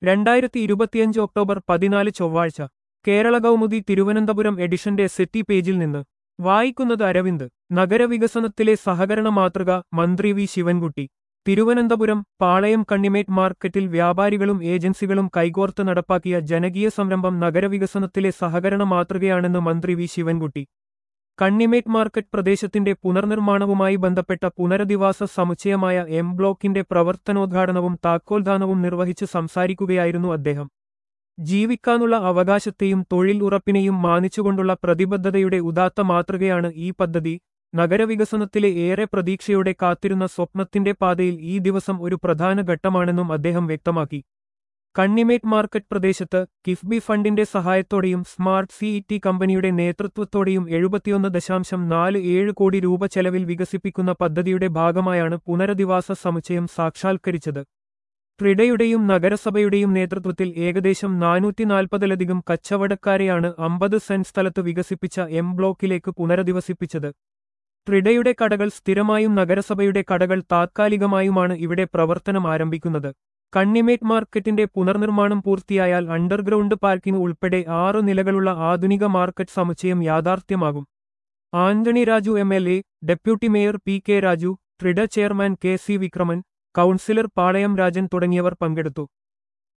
രണ്ടായിരത്തി ഇരുപത്തിയഞ്ച് ഒക്ടോബർ പതിനാല് ചൊവ്വാഴ്ച കേരള കൗമുദി തിരുവനന്തപുരം എഡിഷന്റെ സെറ്റി പേജിൽ നിന്ന് വായിക്കുന്നത് അരവിന്ദ് നഗരവികസനത്തിലെ സഹകരണ മാതൃക മന്ത്രി വി ശിവൻകുട്ടി തിരുവനന്തപുരം പാളയം കണ്ണിമേറ്റ് മാർക്കറ്റിൽ വ്യാപാരികളും ഏജൻസികളും കൈകോർത്ത് നടപ്പാക്കിയ ജനകീയ സംരംഭം നഗരവികസനത്തിലെ സഹകരണ മാതൃകയാണെന്ന് മന്ത്രി വി ശിവൻകുട്ടി കണ്ണിമേറ്റ് മാർക്കറ്റ് പ്രദേശത്തിന്റെ പുനർനിർമ്മാണവുമായി ബന്ധപ്പെട്ട പുനരധിവാസ സമുച്ചയമായ എം ബ്ലോക്കിന്റെ പ്രവർത്തനോദ്ഘാടനവും താക്കോൽദാനവും നിർവഹിച്ച് സംസാരിക്കുകയായിരുന്നു അദ്ദേഹം ജീവിക്കാനുള്ള അവകാശത്തെയും തൊഴിൽ ഉറപ്പിനെയും മാനിച്ചുകൊണ്ടുള്ള പ്രതിബദ്ധതയുടെ ഉദാത്ത മാതൃകയാണ് ഈ പദ്ധതി നഗരവികസനത്തിലെ ഏറെ പ്രതീക്ഷയോടെ കാത്തിരുന്ന സ്വപ്നത്തിന്റെ പാതയിൽ ഈ ദിവസം ഒരു പ്രധാന ഘട്ടമാണെന്നും അദ്ദേഹം വ്യക്തമാക്കി കണ്ണിമേറ്റ് മാർക്കറ്റ് പ്രദേശത്ത് കിഫ്ബി ഫണ്ടിന്റെ സഹായത്തോടെയും സ്മാർട്ട് സിഇടി കമ്പനിയുടെ നേതൃത്വത്തോടെയും എഴുപത്തിയൊന്ന് ദശാംശം നാല് ഏഴ് കോടി രൂപ ചെലവിൽ വികസിപ്പിക്കുന്ന പദ്ധതിയുടെ ഭാഗമായാണ് പുനരധിവാസ സമുച്ചയം സാക്ഷാത്കരിച്ചത് ട്രിഡയുടെയും നഗരസഭയുടെയും നേതൃത്വത്തിൽ ഏകദേശം നാനൂറ്റി നാൽപ്പതിലധികം കച്ചവടക്കാരെയാണ് അമ്പത് സെന്റ് സ്ഥലത്ത് വികസിപ്പിച്ച എം ബ്ലോക്കിലേക്ക് പുനരധിവസിപ്പിച്ചത് ട്രിഡയുടെ കടകൾ സ്ഥിരമായും നഗരസഭയുടെ കടകൾ താത്കാലികമായുമാണ് ഇവിടെ പ്രവർത്തനം ആരംഭിക്കുന്നത് കണ്ണിമേറ്റ് മാർക്കറ്റിന്റെ പുനർനിർമ്മാണം പൂർത്തിയായാൽ അണ്ടർഗ്രൗണ്ട് പാർക്കിംഗ് ഉൾപ്പെടെ ആറു നിലകളുള്ള ആധുനിക മാർക്കറ്റ് സമുച്ചയം യാഥാർത്ഥ്യമാകും Antony Raju M L A deputy mayor P K Raju TRIDA chairman K C Vikraman councillor Palayam Rajan തുടങ്ങിയവർ പങ്കെടുത്തു